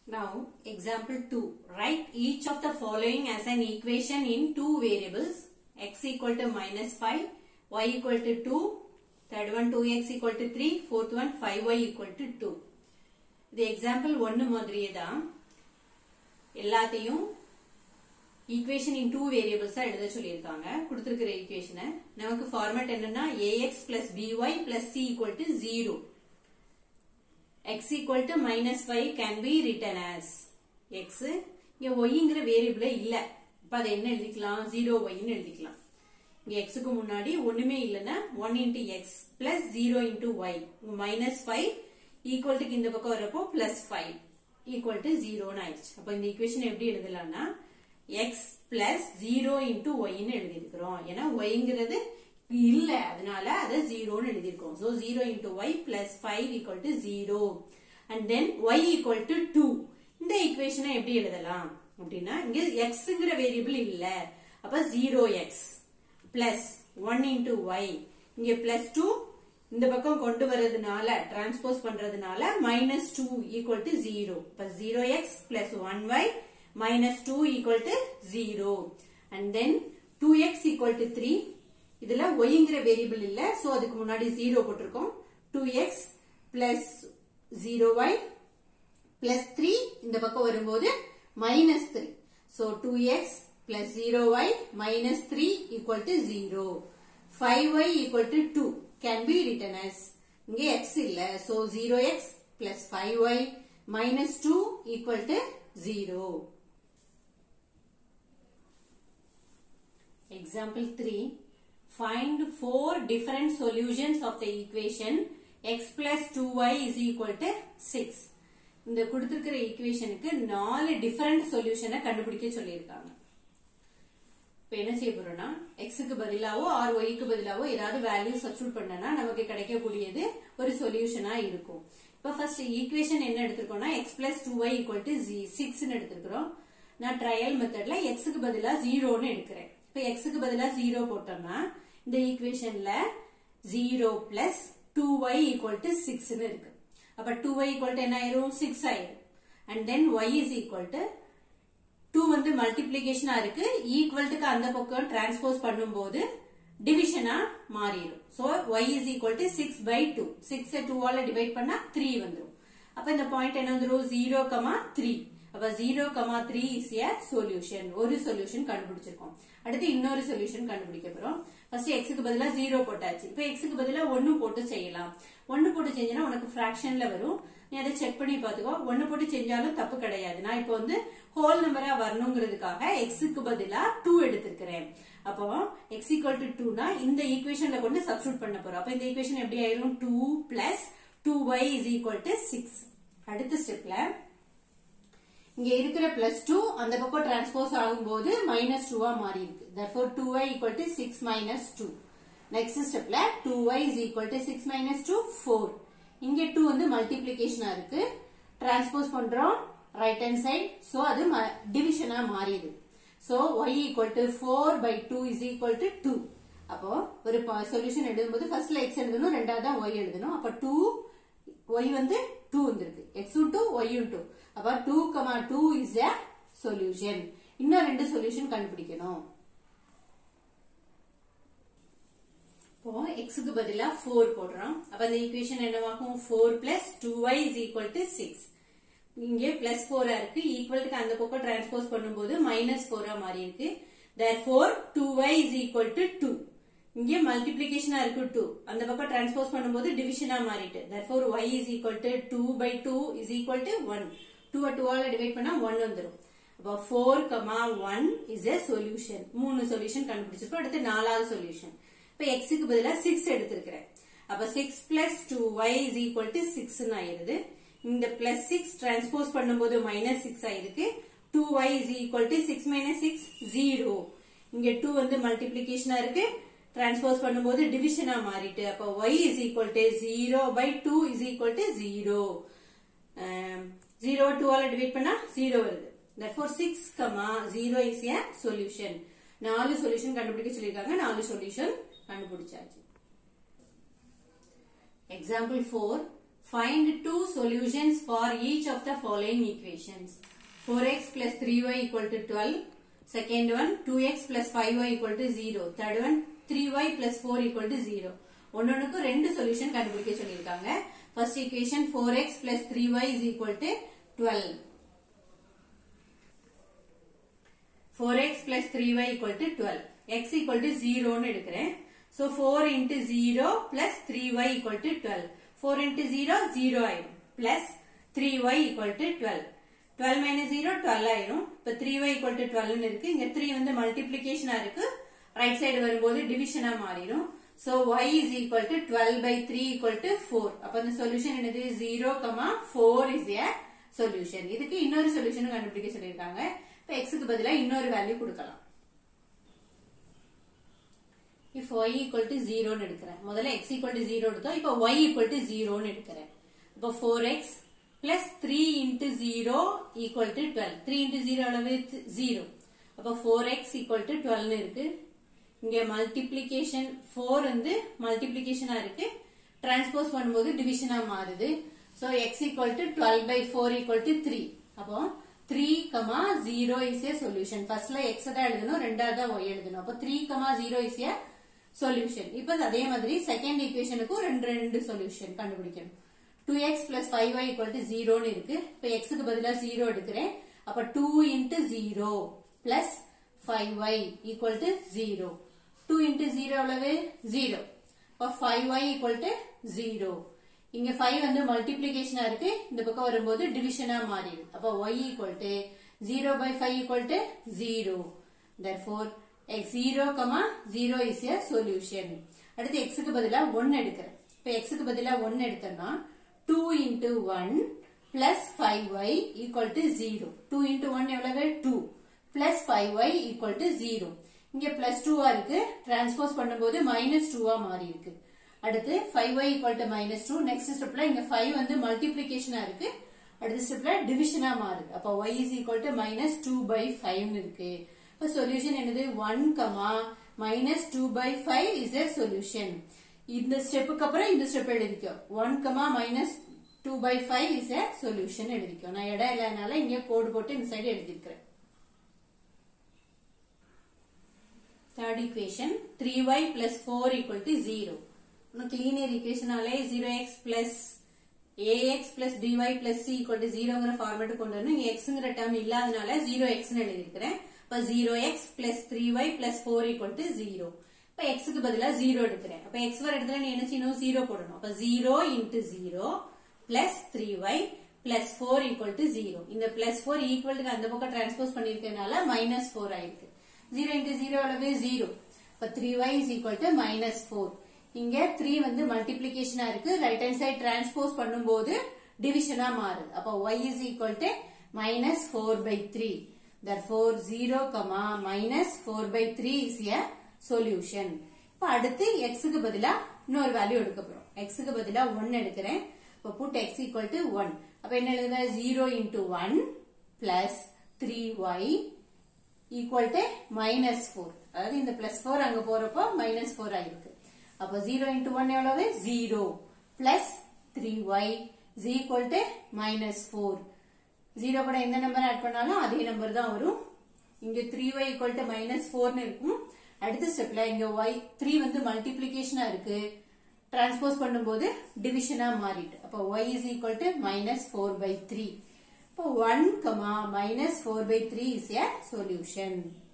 Now, example 2. Write each of the following as an equation in two variables. x equal to minus 5, y equal to 2, third one 2x equal to 3, fourth one 5y equal to 2. இது example ஒன்னு மாதிரியே தான் எல்லாத்தையும் equation in two வேரியபிள்ஸா எழுத சொல்லியிருக்காங்க கொடுத்திருக்கிற ஈக்குவேஷனை நமக்கு ஃபார்மேட் என்னன்னா ax plus by plus c equal to 0 x equal to minus 5 can be written as x இங்க yங்கிற வேரியபிளே இல்ல இப்ப அதை என்ன எழுதிக்கலாம் 0 yன்னு எழுதிக்கலாம் இங்க x க்கு முன்னாடி ஒண்ணுமே இல்லைன்னா 1 into x plus 0 into y minus 5 equal to இந்த பக்கம் வரப்போ plus 5 equal to 0 ஆயிடுச்சு அப்ப இந்த ஈக்குவேஷன் எப்படி எழுதலாம்னா x plus 0 into yன்னு எழுதியிருக்கிறோம் ஏன்னா yங்கிறது இல்ல அதனால அதை ஜீரோன்னு எழுதியிருக்கோம் so zero into y plus five equal to zero and then y equal to two இந்த ஈக்குவேஷனை எப்படி எழுதலாம் அப்படின்னா இங்க எக்ஸ்ங்கிற வேரியபிள் இல்ல அப்ப zero x plus one into y இங்க பிளஸ் டூ இந்த பக்கம் கொண்டு வர்றதுனால டிரான்ஸ்போஸ் பண்றதுனால minus two equal to zero இப்ப zero x plus one y minus two equal to zero and then two x equal to three இதுல ஒய்ங்கிற variable இல்ல சோ அதுக்கு முன்னாடி ஜீரோ போட்டிருக்கோம் two x plus zero y plus three இந்த பக்கம் வரும்போது minus three so two x plus zero y minus three equal to zero five y equal to two can be written as இங்க x இல்ல so zero x plus five y minus two equal to zero Example 3. Find four different solutions of the equation x plus 2y is equal to 6. இந்த கொடுத்திருக்கிற ஈக்குவேஷனுக்கு நாலு different சொல்யூஷனை கண்டுபிடிக்க சொல்லியிருக்காங்க இப்ப என்ன செய்ய போறோம்னா எக்ஸுக்கு பதிலாவோ ஆர் ஒய்க்கு பதிலாவோ ஏதாவது வேல்யூ சப்ஸ்டியூட் பண்ணனா நமக்கு கிடைக்கக்கூடியது ஒரு சொல்யூஷனா இருக்கும் இப்ப ஃபர்ஸ்ட் ஈக்குவேஷன் என்ன எடுத்திருக்கோம்னா x plus two y equal to six எடுத்திருக்கிறோம் நான் ட்ரையல் மெத்தட்ல எக்ஸுக்கு பதிலா ஜீரோன்னு எடுக்கிறேன் இப்ப எக்ஸுக்கு பதிலா ஜீரோ போட்டோம்னா இந்த ஈக்குவேஷன்ல zero plus two y equal to six இருக்கு அப்ப டூ ஒய் ஈக்குவல் டு என்ன ஆயிரும் சிக்ஸ் ஆயிரும் and then y is equal to two வந்து மல்டிபிளிகேஷனா இருக்கு ஈக்குவல்ட்டுக்கு அந்த பக்கம் டிரான்ஸ்போஸ் பண்ணும்போது டிவிஷனா மாறிடும் so y is equal to six by two six டூவால டிவைட் பண்ணா த்ரீ வந்துடும் அப்ப இந்த பாயிண்ட் என்ன வந்துடும் ஜீரோ கமா த்ரீ அப்ப zero comma three is a solution ஒரு சொல்யூஷன் கண்டுபிடிச்சிருக்கோம் அடுத்து இன்னொரு சொல்யூஷன் கண்டுபிடிக்க போறோம் ஃபர்ஸ்ட் எக்ஸுக்கு பதிலா ஜீரோ போட்டாச்சு இப்ப எக்ஸுக்கு பதிலா ஒன்னு போட்டு செய்யலாம் ஒன்னு போட்டு செஞ்சா உனக்கு பிராக்ஷன்ல வரும் நீ அதை செக் பண்ணி பாத்துக்கோ ஒன்னு போட்டு செஞ்சாலும் தப்பு கிடையாது நான் இப்போ வந்து ஹோல் நம்பரா வரணுங்கிறதுக்காக எக்ஸுக்கு பதிலா டூ எடுத்திருக்கிறேன் அப்போ எக்ஸ் ஈக்குவல் டு டூனா இந்த ஈக்குவேஷன்ல கொண்டு சப்ஸ்டியூட் பண்ண போறோம் அப்ப இந்த ஈக்குவேஷன் எப்படி ஆயிரும் two plus two y is equal to six அடுத்த ஸ்டெப்ல இங்க இருக்கிற பிளஸ் டூ அந்த பக்கம் டிரான்ஸ்போஸ் ஆகும்போது மைனஸ் டூவா மாறி இருக்கு therefore 2y equal to 6 minus 2 next stepல 2y is equal to 6 minus 2 4 இங்க 2 வந்து மல்டிப்ளிகேஷனா இருக்கு டிரான்ஸ்போஸ் பண்றோம் ரைட் ஹேண்ட் சைட் சோ அது டிவிஷனா மாறிடுது so y equal to 4 by 2 is equal to 2 அப்போ ஒரு சொல்யூஷன் எழுதும்போது ஃபர்ஸ்ட்ல x எழுதணும் ரெண்டாவது தான் y எழுதணும் அப்ப 2 y வந்து 2 வந்திருக்கு x டூ y டூ அப்ப 2 கமா 2 இஸ் a சொல்யூஷன் இன்னும் ரெண்டு சொல்யூஷன் கண்டுபிடிக்கணும் இப்போ எக்ஸுக்கு பதிலா ஃபோர் போடுறோம் அப்ப அந்த ஈக்குவேஷன் என்னவாகும் four plus two y is equal to six இங்கே பிளஸ் ஃபோரா இருக்கு ஈக்குவல்ட்டுக்கு அந்த பக்கம் டிரான்ஸ்போஸ் பண்ணும்போது மைனஸ் ஃபோரா மாறி இருக்கு there four two y is equal to two இங்கே மல்டிபிளிகேஷனா இருக்கு டூ அந்த பக்கம் டிரான்ஸ்போஸ் பண்ணும்போது டிவிஷனா மாறிட்டு there four y is equal to two by two is equal to one two டூவால டிவைட் பண்ணா ஒன் வந்துடும் அப்போ four comma one is a solution மூணு சொல்யூஷன் கண்டுபிடிச்சிருக்கோம் அடுத்து நாலாவது சொல்யூஷன் இப்ப எக்ஸுக்கு பதிலா சிக்ஸ் எடுத்திருக்கிறேன் அப்ப six plus two y is equal to six ஆயிருது இந்த பிளஸ் சிக்ஸ் டிரான்ஸ்போஸ் பண்ணும்போது மைனஸ் சிக்ஸ் ஆயிருக்கு two y is equal to six minus six zero இங்க டூ வந்து மல்டிபிளிகேஷனா இருக்கு டிரான்ஸ்போஸ் பண்ணும்போது டிவிஷனா மாறிட்டு அப்ப y is equal to zero by two is equal to zero zero டூவால டிவைட் பண்ணா ஜீரோ வருது therefore 6 comma 0 is a solution நாலு சொல்யூஷன் கண்டுபிடிக்க சொல்லிருக்காங்க நாலு சொல்யூஷன் கண்டுபிடிச்சாச்சு example 4 find two solutions for each of the following equations 4x plus 3y equal to 12 second one 2x plus 5y equal to 0 third one 3y plus 4 equal to 0 ஒன்னொன்னுக்கு ரெண்டு solution கண்டுபிடிக்க சொல்லியிருக்காங்க first equation 4x plus 3y is equal to 12 4x plus 3y equal to 12 x equal to 0 னு எடுக்கிறேன் so 4 into 0 plus 3y equal to 12 4 into 0 0 ஆயிரும் plus 3y equal to 12 12 minus 0 12 ஆயிரும் இப்ப 3y equal to 12 னு இருக்கு இங்க 3 வந்து மல்டிப்ளிகேஷனா இருக்கு ரைட் சைடு வரும்போது டிவிஷனா மாறிடும் so y is equal to 12 by 3 equal to 4 அப்ப இந்த சொல்யூஷன் என்னது 0, 4 is a solution இதுக்கு இன்னொரு சொல்யூஷன் கண்டுபிடிக்க சொல்லியிருக்காங்க இப்ப x க்கு பதிலா இன்னொரு வேல்யூ கொடுக்கலாம் if y equal to 0 னு எடுக்கிறேன் முதல்ல x equal to 0 எடுத்தோம் இப்ப y equal to 0 னு எடுக்கிறேன் இப்ப 4x plus 3 into 0 equal to 12 3 into 0 அளவு 0 அப்ப 4x equal to 12 னு இருக்கு இங்க மல்டிப்ளிகேஷன் 4 வந்து மல்டிப்ளிகேஷனா இருக்கு டிரான்ஸ்போஸ் பண்ணும்போது டிவிஷனா மாறுது so x equal to 12 by 4 equal to 3 அப்போ 3, 0 is a solution. ஃபர்ஸ்ட்ல x தான் எழுதணும் ரெண்டாவது y எழுதணும் அப்போ 3, 0 is a solution. இப்போ அதே மாதிரி செகண்ட் ஈக்குவேஷனுக்கும் ரெண்டு ரெண்டு சொல்யூஷன் கண்டுபிடிக்கணும் 2x plus 5y equal to 0 னு இருக்கு இப்போ x க்கு பதிலா 0 எடுக்கிறேன் அப்ப 2 into 0 plus 5y equal to 0 2 into 0 எவ்வளவு 0 அப்ப 5y equal to 0 இங்க 5 வந்து மல்டிப்ளிகேஷனா இருக்கு இந்த பக்கம் வரும்போது டிவிஷனா மாறிடும் அப்ப y equal to 0 by 5 equal to 0 therefore x 0 0 is a solution அடுத்து x க்கு பதிலா 1 எடுக்கிறேன் இப்ப x க்கு பதிலா 1 எடுத்தோம்னா 2 into 1 plus 5y equal to 0 2 into 1 எவ்வளவு 2 plus 5y equal to 0 இங்க plus 2 ஆ இருக்கு டிரான்ஸ்போஸ் பண்ணும்போது minus 2 ஆ மாறி இருக்கு அடுத்து 5y equal to minus 2 next stepல இங்க 5 வந்து மல்டிப்ளிகேஷனா இருக்கு அடுத்த ஸ்டெப்ல டிவிஷனா மாறுது அப்ப y is equal to minus 2 by 5 னு இருக்கு இப்ப சொல்யூஷன் என்னது 1 comma minus 2 by 5 is a solution இந்த ஸ்டெப்புக்கு அப்புறம் இந்த ஸ்டெப் எழுதிக்கோ 1 comma minus 2 by 5 is a solution எழுதிக்கோ நான் இடம் இல்லனால இங்க கோடு போட்டு இந்த சைடு எழுதிருக்கிறேன் third equation 3y plus 4 equal to 0 உனக்கு லீனியர் ஈக்குவேஷனாலே 0x plus ax plus by plus c equal to 0ங்கிற ஃபார்மேட் கொண்டு வரணும் இங்க xங்கிற டேர்ம் இல்லாதனால 0x னு எழுதியிருக்கிறேன் அப்ப 0x plus 3y plus 4 equal to 0 இப்ப x க்கு பதிலா 0 எடுக்கிறேன் அப்ப x வர இடத்துல நீ என்ன செய்யணும் 0 போடணும் அப்ப 0 into 0 plus 3y plus 4 equal to 0 இந்த plus 4 equal to அந்த பக்கம் டிரான்ஸ்போஸ் பண்ணிருக்கனால minus 4 ஆயிருக்கு 0 into 0 அளவு 0 இப்ப 3y is equal to minus 4 இங்க 3 வந்து மல்டிப்ளிகேஷனா இருக்கு ரைட் ஹேண்ட் சைடு டிரான்ஸ்போஸ் பண்ணும்போது டிவிஷனா மாறுது அப்ப y is equal to minus 4 by 3 therefore 0 comma minus 4 by 3 is a solution இப்ப அடுத்து x க்கு பதிலா இன்னொரு வேல்யூ எடுக்க போறோம் x க்கு பதிலா 1 எடுக்கிறேன் இப்ப put x equal to 1 அப்ப என்ன எழுதுனா 0 into 1 plus 3y equal to minus 4 அதாவது இந்த plus 4 அங்க போறப்போ minus 4 ஆயிருக்கு அப்ப 0 into 1 எவ்வளவு 0 plus 3y is equal to minus 4 0 கூட எந்த நம்பர் ஆட் பண்ணாலும் அதே நம்பர் தான் வரும் இங்க 3y equal to minus 4 னு இருக்கும் அடுத்த ஸ்டெப்ல இங்க y 3 வந்து மல்டிப்ளிகேஷனா இருக்கு டிரான்ஸ்போஸ் பண்ணும்போது டிவிஷனா மாறிட்டு அப்ப y is equal to minus 4 by 3 இப்போ 1 minus 4 by 3 is a solution